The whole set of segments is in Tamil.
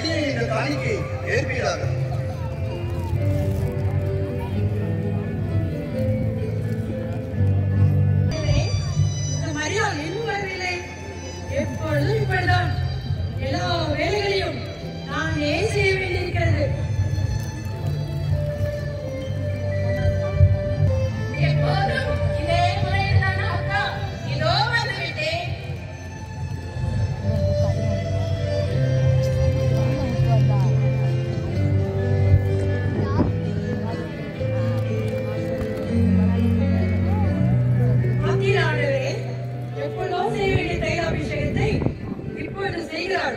அடியை இந்த காணிக்கை ஏற்பீராக இந்த மரியாள் இன்னும் வரவில்லை எப்பொழுதும் இப்படிதான் எல்லா வேலைகளையும் நான் ஏன் செய்ய வேண்டியிருக்கிறது எப்போதும் இதே முறையில் தானா அக்கா இதோ வந்து விட்டேன் ஆத்திரானவே எப்பொழுதோ செய்ய வேண்டிய தைலாபிஷேகத்தை இப்பொழுது செய்கிறாள்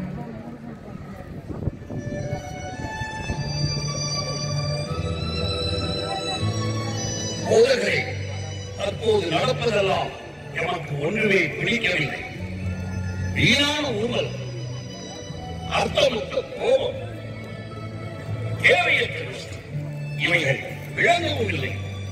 போதகரே தற்போது நடப்பதெல்லாம் எமக்கு ஒன்றுமே பிடிக்கவில்லை வீணான ஊழல் அர்த்தமுக்க கோபம் தேவையற்ற விஷயம். இவைகள் விளங்கவும் இல்லை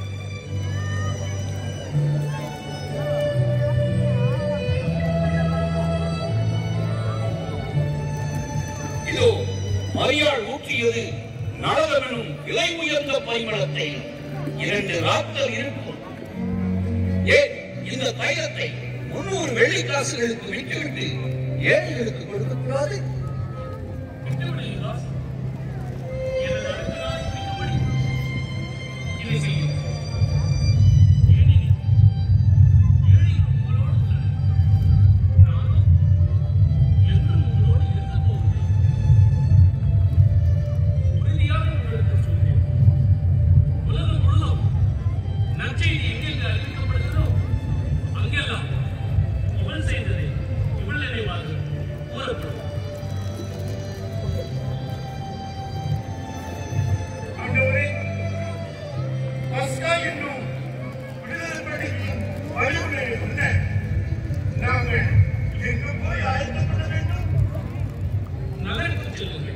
இதோ மரியாள் ஊற்றியது நளதனும் விலை உயர்ந்த பரிமளத்தை இரண்டு நாட்கள் இருக்கும் ஏன் இந்த தைலத்தை முன்னூறு வெள்ளி காசுகளுக்கு விட்டுவிட்டு ஏழைகளுக்கு கொடுக்கக்கூடாது ஆண்டவரே பஸ்கா என்னும் விடுதலை பண்டிகையின் வழிமுறை என்ன நாங்கள் எங்கு போய் ஆயத்தப்பட வேண்டும் நகருக்கு செல்லுங்கள்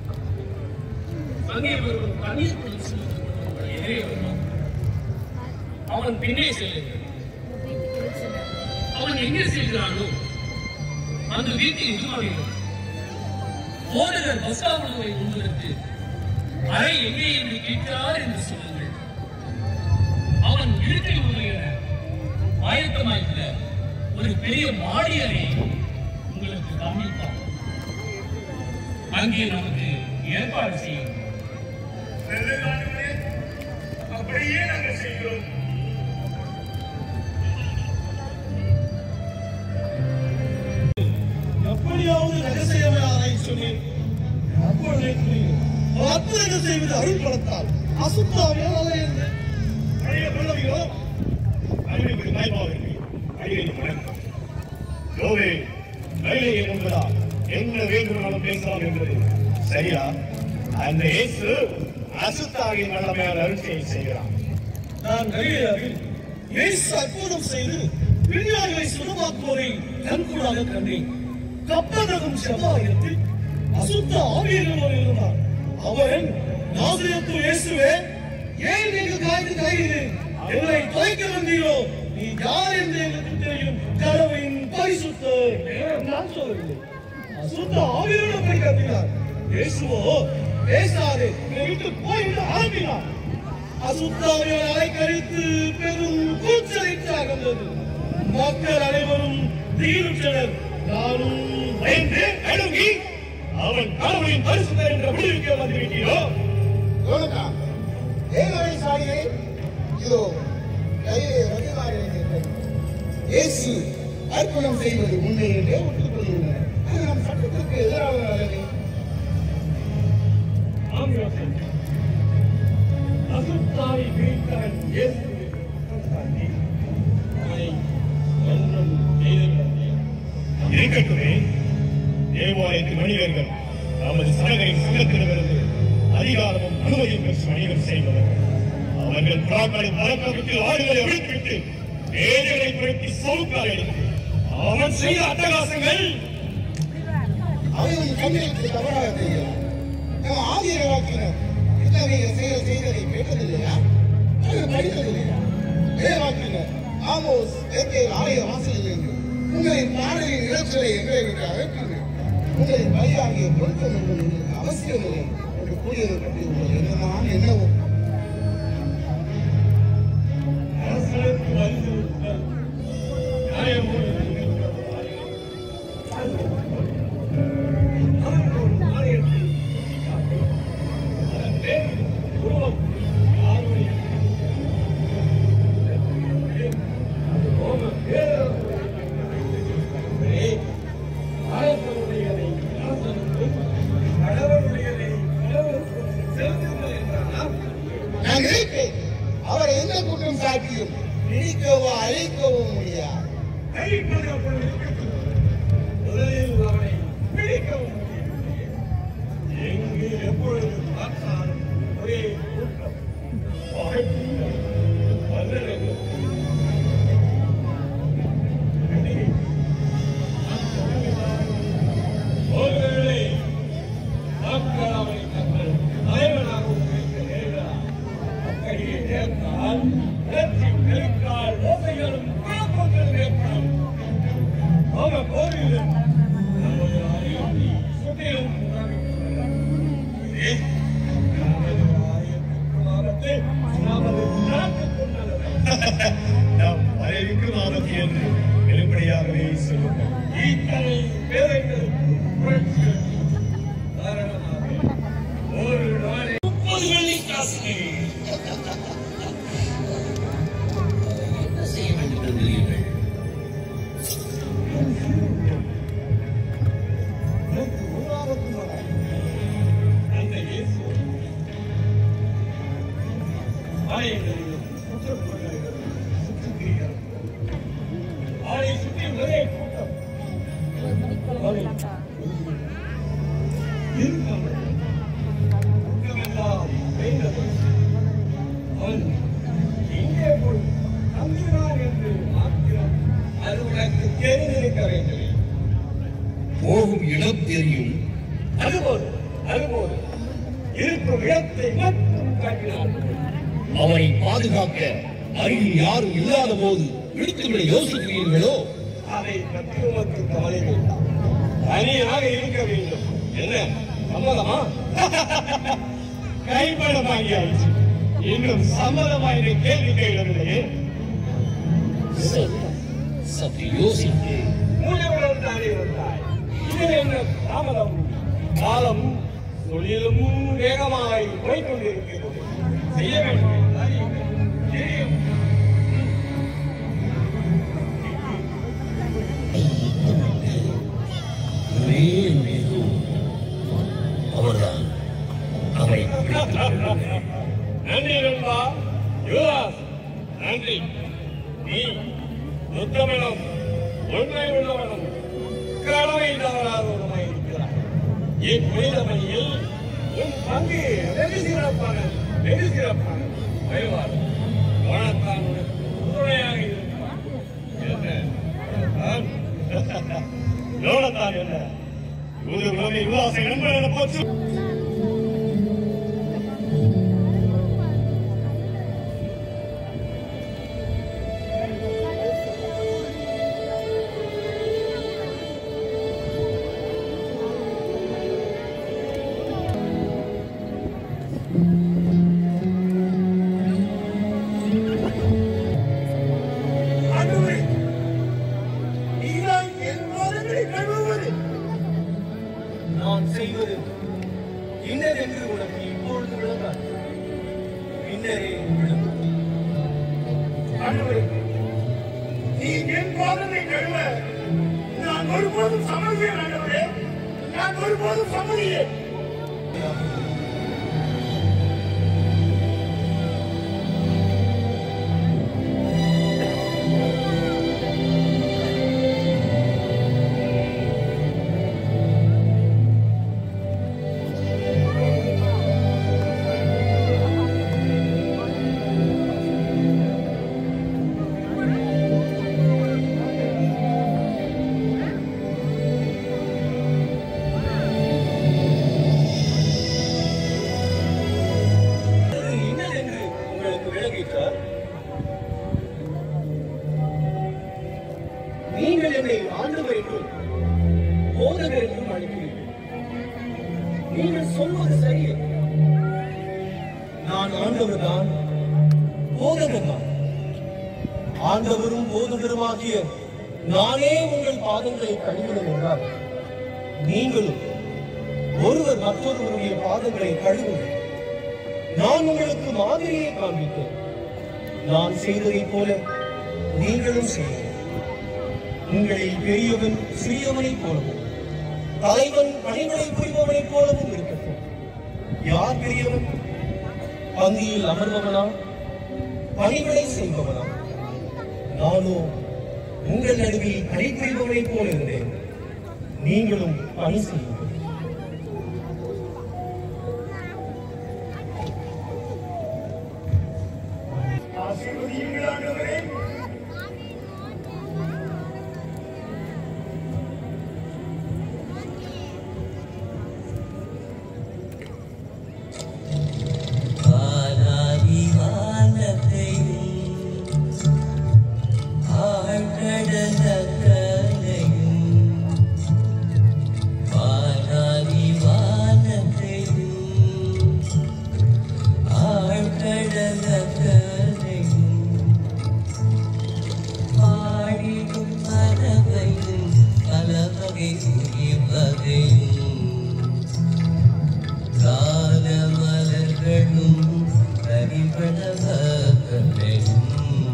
அங்கே ஒருவன் தண்ணீர் குளித்து செல்லுங்கள் உங்கள் எதிரே வருவான் அவன் பின்னே செல்லுங்கள் அவன் எங்கே செல்கிறானோ அந்த வீட்டில் எதிர்வார்கள் போதகர் பஸ்கா உணவை உண்பதற்கு அறை எங்கே என்று கேட்கிறார் என்று சொல்லுங்கள் அவன் இருக்கை உள்ள ஆயத்தமாயுள்ள ஒரு பெரிய மாடி அறையை உங்களுக்கு காண்பிப்பான் அங்கே நமக்கு ஏற்பாடு செய்யும் நல்லது ஆண்டவரே அப்படியே நாங்கள் செய்கிறோம் எப்படியாவது ரகசியமாரை சொன்னேன் அப்பொழுதே புரியும் அற்புதங்கள் செய்வது அருள் பலத்தால் அசுத்தாவியால் அல்ல என்று பழைய பல்லவிகளோ அறிவிப்பது வாய்ப்பாக இருக்கு அடிக்கடி வணக்கம் யோவே கைலையை கொண்டதா என்ன வேண்டுமானாலும் பேசலாம் என்பது சரியா அந்த இயேசு அசுத்தாகிய நல்லமையான அருட்சியை செய்கிறான் நான் கலிலேயாவில் இயேசு அற்புதம் செய்து விஞ்ஞானிகளை சுகமாக்குவதை கண்கூடாக கண்டேன் கப்பனகம் செவ்வாயத்தில் அசுத்த ஆவியர்கள் இருந்தார் அவன் நாசிரியத்து இயேசுவே ஏன் நீங்கள் காய்ந்து காய்கிறேன் என்னை தொலைக்க வந்தீரோ நீ யார் என்று எங்களுக்கு தெரியும் கடவுளின் பரிசுத்த நான் சொல்லவில்லை அசுத்த ஆவியர்கள் போய் கத்தினார் இயேசுவோ பேசாதே என்னை விட்டு போய்விட ஆரம்பினார் அசுத்தாவியால் அலைக்கழித்து பெரும் கூச்சலிட்டாக வந்தது மக்கள் அனைவரும் தீருற்றனர் நானும் பயந்து நடுங்கி அவன் கடவுளின் பரிசுத்தர் என்ற முடிவுக்கு வந்து விட்டீரோ யோனதா தேவனை சாடியே இதோ கையிலே ரவிவார் எழுதியிருக்கிறது. இயேசு அர்ப்பணம் செய்வது உண்மை என்றே ஒத்துக்கொள்கின்றனர் அது நம் சட்டத்திற்கு எதிராக அல்லவே ஆங்கிலத்தில் அசுத்தாய் வீழ்த்தவன் இயேசுவை குற்றச்சாட்டி அவனை மன்னம் செய்திருந்தது. இருக்கட்டுமே தேவாலயத்து மனிதர்கள் நமது சனகரின் சங்கத்திலிருந்து அதிகாரமும் அனுமதியும் பெற்று மனிதர் செய்பவர்கள் அவர்கள் பிராக்களை பறக்கவிட்டு ஆடுகளை அழித்துவிட்டு ஏழைகளை புரட்டி சவுக்கால் எடுத்து அவன் செய்த அட்டகாசங்கள் அவர்கள் கண்களுக்கு தவறாக தெரியலாம் நம்ம ஆதிர வாக்கினர் இத்தகைய செயல் செய்ததை கேட்டதில்லையா அல்லது படித்ததில்லையா வேவாக்கினர் ஆமோஸ் எத்தேல் ஆலய வாசலில் இருந்து உங்களின் பாடலின் இளச்சலை எங்களை விட்டு அகற்றுங்கள் உங்களின் பலியாகிய கொடுக்க வேண்டும் எங்களுக்கு அவசியமில்லை என்று கூறியதை பற்றி உங்களுக்கு என்னதான் என்னவோ அரசனுக்கு அறிந்திருத்தல் நியாயமோ என்று இருக்கிறது. அதற்கு ஒரு நாணயத்தை காட்டு. அதன் மேல் உருவம் யாருடைய அது போக வேறொரு அரசனுடையதை அரசனுக்கும் கடவுளுடையதை கடவுளுக்கும் செலுத்துங்கள் என்றானா நான் நினைப்பேன் அவரை எந்த குற்றம் சாட்டியும் பிடிக்கவோ அழிக்கவோ முடியாது அழிப்பது அப்பொழுது இருக்கட்டும். முதலில் அவனை பிடிக்கவும் முடியவில்லை. எங்கு எப்பொழுது பார்த்தாலும் ஒரே கூட்டம் வாழ்க்கையில் வல்லரங்கள். கண்ணகி, நான் சொன்னதுதான். ஒருவேளை மக்கள் அவனை தங்கள் தலைவனாகவும் வைக்க நேரிடலாம். அத்தகைய நேர்ந்தால் வெற்றி பெருக்கால் ஓசைகளும் குழப்பங்களும் ஏற்படும் அவன் கோவிலும் நமது அறிவுரை சுற்றிலும் இதே நமது ஆயத்திற்கு நமது நாட்டுக்கு நல்லது நாம் வரவிருக்கிறதானது என்று வெளிப்படையாகவே சொல்லுங்கள் இத்தனை பேரைகளுக்கு புரட்சிகள் காரணமாக ஒரு நாளை முப்பது வெள்ளி காசுகள் என்ன செய்ய வேண்டும் என்கிறீர்கள் எனக்கு ஒரு ஆபத்து வராது. அந்த இயேசு ஆலயங்களிலும் குற்றப்பொருள்களிலும் சுற்றுகிறார். அவரை சுற்றி ஒரே கூட்டம் அவரை இருக்காமல் கூட்டமெல்லாம் வேண்டது. அவன் எங்கே போய் தங்குகிறான் என்று மாத்திரம் அது உனக்கு தெரிந்திருக்க வேண்டுமே போகும் இடம் தெரியும் அதுபோது அதுபோது இருக்கும் இடத்தை மட்டும் காட்டினார் அவரை பாதுகாக்க அருகில் யாரும் இல்லாத போது விடுத்துவிட யோசிக்கிறீர்களோ அதை பற்றி உமக்கு கவலை வேண்டாம் தனியாக இருக்க வேண்டும் என்ன சம்மதமா கைப்படம் ஆகியாச்சு இன்னும் சம்மதமா என்ற கேள்வி கேட்கவில்லையே சரி, சற்று யோசித்து மூலவுடன் தானே வந்தாய் இது என்ன தாமதம் காலம் தொழிலும் வேகமாய் போய்கொண்டிருக்கிறது செய்ய வேண்டிய காரியங்கள் தெரியும் ஒரே மீது அவர்தான் அவரை பிடித்துக் கொள்ளுங்கள். நன்றி நண்பா யுவராஜ் நன்றி நீ உத்தமனும் உண்மை உள்ளவனும் கடமை தவறாதவனுமாய் இருக்கிறாய் என் புனித பணியில் உன் பங்கு வெகு சிறப்பானது வெகு சிறப்பானது வழிபாடு வணத்தான் உனக்கு உறுதுணையாக இருப்பான் என்ன யோனத்தான்? யோனத்தான் என்ன யூத உலகை விவாச நண்பன் என போச்சு ஆண்டவரே, நீதான் என் பாதங்களை கழுவுவது. நான் செய்வது இன்னதென்று உனக்கு இப்பொழுது விளங்காது பின்னரே விளங்கும் ஆண்டவரே, நீ என் பாதத்தை கழுவ நான் ஒருபோதும் சம்மதியேன் ஆண்டவரே நான் ஒருபோதும் சம்மதியே இன்னதென்று உங்களுக்கு விளங்கிட்டா நீங்கள் என்னை ஆண்டவர் என்றும் போதகர் என்றும் அழைக்கிறீர்கள் சொல்வது சரியே நான் ஆண்டவர் தான் போதகர் தான் ஆண்டவரும் போதகருமாகிய நானே உங்கள் பாதங்களை கழுவினேன் என்றால் நீங்களும் ஒருவர் மற்றொருவருடைய பாதங்களை கழுவுங்கள் நான் உங்களுக்கு மாதிரியை காண்பித்தேன் நான் செய்ததைப் போல நீங்களும் செய்யுங்கள் உங்களில் பெரியவன் சிறியவனைப் போலவும் தலைவன் பணிகளை புரிபவனைப் போலவும் இருக்கட்டும் யார் பெரியவன் பந்தியில் அமர்பவனா பணிகளை செய்பவனா நானோ உங்கள் நடுவில் பணி புரிபவனைப் போல இருந்தேன் நீங்களும் பணி செய்யுங்கள் ஆசீர்வதியுங்கள் ஆண்டவரே காலமலர்களும் கரிபடவகளையும்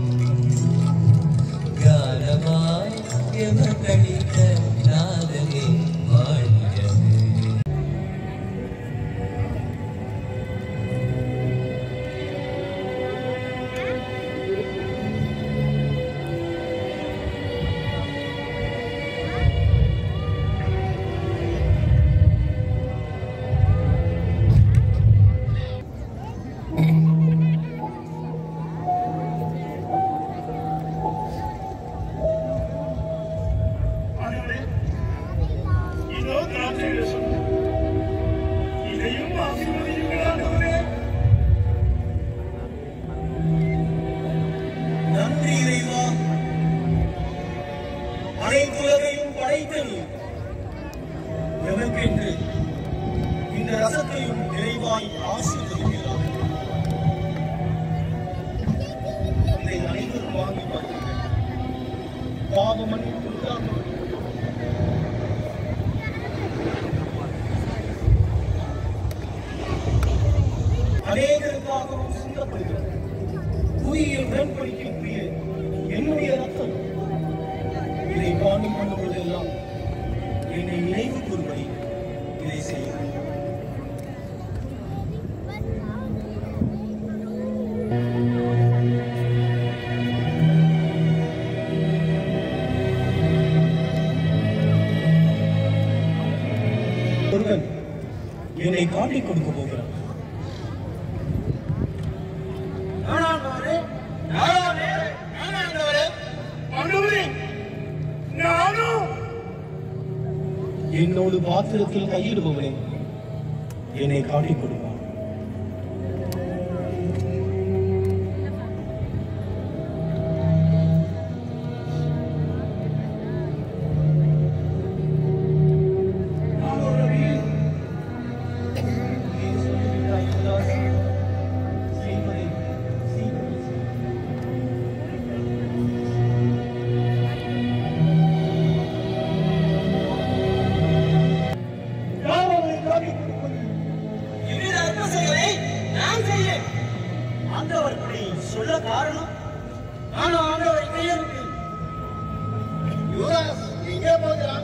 காலமாய் எமக்களித்த நாதனே வாழ்கிறது ஆண்டவரே இதோ திராட்சை ரசம் இதையும் ஆசீர்வதியுங்கள் ஆண்டவரே நன்றி இறைவா அனைத்துலகையும் படைத்த நீ எமக்கென்று இந்த ரசத்தையும் நிறைவாய் ஆசீர்வதிக்கிறார் இதை அனைவரும் வாங்கி பார்க்கிறேன் பாவ மன்னிப்பு உண்டாகும் அநேகருக்காகவும் சிந்தப்படுகிறது புதிய உடன்படிக்கைக்குரிய என்னுடைய ரத்தம் இதை பானம் பண்ணுவதெல்லாம் என்னை நினைவு கூறும்படி இதை செய்யும் ஒருவன் என்னை காட்டிக் கொடுக்க போகிறான் ஆண்டவரே நானும் என்னோடு பாத்திரத்தில் கையிடுபவனே என்னை காட்டிக் கொடுப்பான் செய்வதை செய்வதை யார் அவனை காட்டிக் கொடுப்பது இவ்வித அற்ப செயலை நான் செய்யேன் ஆண்டவர் இப்படி சொல்ல காரணம் நானும் ஆண்டவரை கையெழுப்பேன் யுவராஜ் எங்கே போகிறான்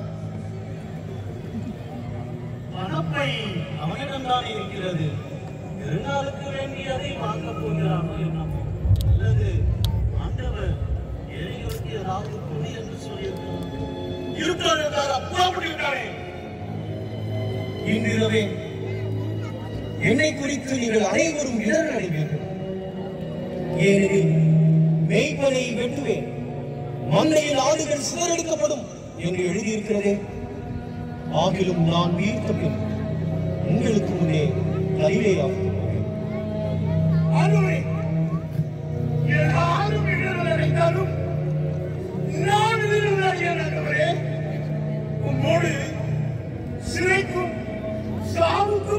பணப்பை அவனிடம்தான் இருக்கிறது திருநாளுக்கு வேண்டியதை வாங்கப் போகிறானோ என்னமோ அல்லது ஆண்டவர் ஏழைகளுக்கு ஏதாவது கொடு என்று சொல்லியிருக்கிறார் இருக்கிறார் என்றார் புறப்பட்டு விட்டாரே இன்றிரவே என்னை குறித்து நீங்கள் அனைவரும் இடர் அடைவீர்கள் ஏனெனில் மெய்ப்பனை வெட்டுவேன் மண்ணையில் ஆடுகள் சிதறடிக்கப்படும் என்று எழுதியிருக்கிறதே ஆகிலும் நான் வீழ்த்த பின் உங்களுக்கு முன்னே கலிலேயாவுக்கு போவேன் ஆண்டவரே எல்லாரும் இடர்கள் அடைந்தாலும் நான் இடர்கள் அடையேன் ஆண்டவரே உம்மோடு சிறைக்கும் சாவுக்கும்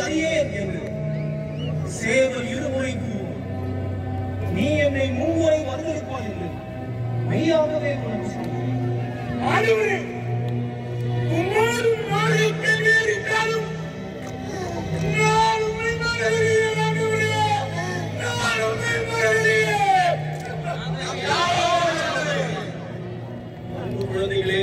அறியேன் என்று சேவல் இருமுறை கூறும் நீ என்னை மும்முறை மறுதளிப்பாய் என்று மெய்யாகவே உனக்கு சொல்கிறேன் ஆண்டவரே உம்மோடு மாறிக்க நேரிட்டாலும் நான் உண்மை மறக்கிறேன் ஆண்டவரே நான் உண்மை மறக்கிறேன் அன்பு குழந்தைகளே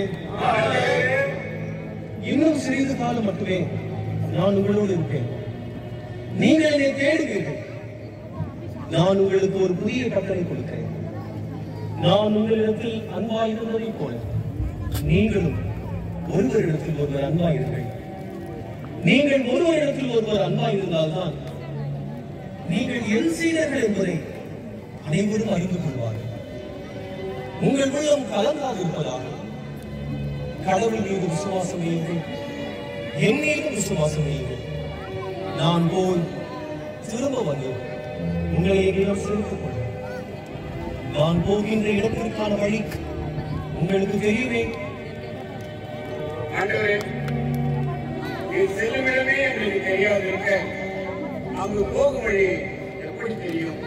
இன்னும் சிறிது காலம் மட்டுமே நான் உங்களோடு இருப்பேன் நீங்கள் என்னை தேடுவீர்கள் நான் உங்களுக்கு ஒரு புதிய கட்டளை கொடுக்கிறேன் நான் உங்களிடத்தில் அன்பாயிருந்ததைப் போல நீங்களும் ஒருவரிடத்தில் ஒருவர் அன்பாயிருங்கள் நீங்கள் ஒருவரிடத்தில் ஒருவர் அன்பாயிருந்தால்தான் நீங்கள் என் சீடர்கள் என்பதை அனைவரும் அறிந்து கொள்வார்கள் உங்கள் உள்ளம் கலங்காது இருப்பதாக கடவுள் மீது விசுவாசம் வையுங்கள் என் மீதும் விசுவாசம் வையுங்கள் நான் போய் திரும்ப வந்து உங்களை என்னிடம் சேர்த்துக் கொள்வேன் நான் போகின்ற இடத்திற்கான வழி உங்களுக்கு தெரியுமே ஆண்டவரே நீ செல்லும் இடமே எங்களுக்கு தெரியாது இருக்க அங்கு போகும் வழி எப்படி தெரியும்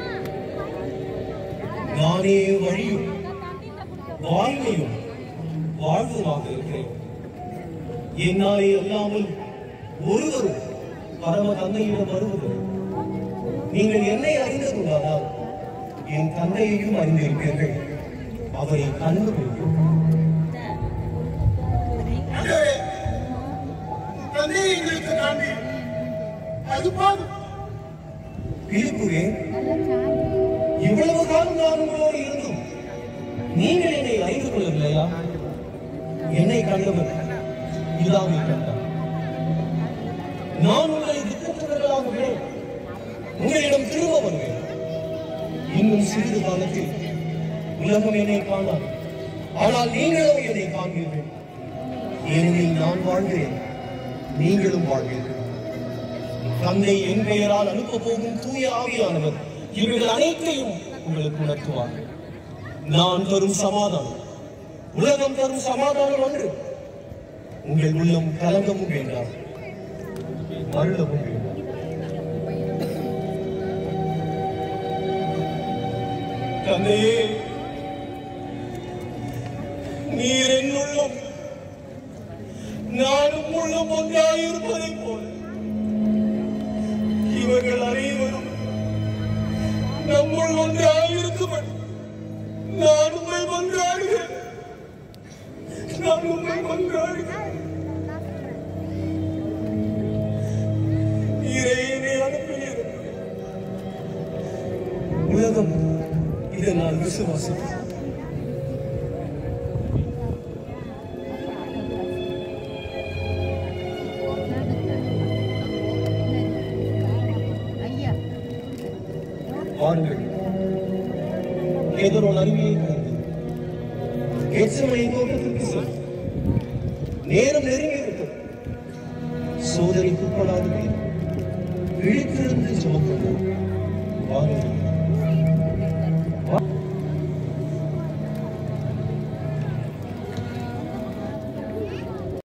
நானே வழியும் வாழ்வையும் வாழ்வுமாக இருக்கிறேன் என்னாலே அல்லாமல் ஒருவரும் பரம தந்தையிடம் வருவதில்லை நீங்கள் என்னை அறிந்ததுள்ளதால் என் தந்தையையும் அறிந்திருப்பீர்கள் அவரை கண்டு கொள்வீர்கள் ஆண்டவரே தந்தையை எங்களுக்கு காண்பி அது போதும் பிலிப்புவே இவ்வளவு காலம் நான் உங்களோடு இருந்தும் நீங்கள் என்னை அறிந்து கொள்ளவில்லையா என்னை கண்டவர் இல்லாமை கண்டார் நான் உங்களை திட்டற்றவர்களாக விட உங்களிடம் திரும்ப வருவேன் இன்னும் சிறிது காலத்தில் உலகம் என்னை காணாது ஆனால் நீங்களும் என்னை காண்பீர்கள் ஏனெனில் நான் வாழ்கிறேன் நீங்களும் வாழ்வீர்கள் தந்தை என் பெயரால் அனுப்ப போகும் தூய ஆவியானவர் இவைகள் அனைத்தையும் உங்களுக்கு உணர்த்துவார் நான் தரும் சமாதானம் உலகம் தரும் சமாதானம் ஒன்று உங்கள் உள்ளம் கலங்கமும் வேண்டாம் மருளவும் வேண்டாம் தந்தையே நீர் என் உள்ளம் நானும் உள்ளம் ஒன்றாயிருப்பதைப் போல இவர்கள் அனைவரும் நம்முள் ஒன்றாயிருக்கும்படி நான் உண்மை மன்றாடுகிறேன் நான் உண்மை மன்றாடுகிறேன் இறைவனை அனுப்பினீர் உலகம் இதை நான் விசுவாசிக்கிறேன் வாருங்கள் ஏதோ அருவியை கடந்து எச்சமலை தோட்டத்திற்கு செல் நேரம் நெருங்கி இருக்கும் சோதனைக்குட்படாது விழித்திருந்து சுமக்கிறது வாருங்கள்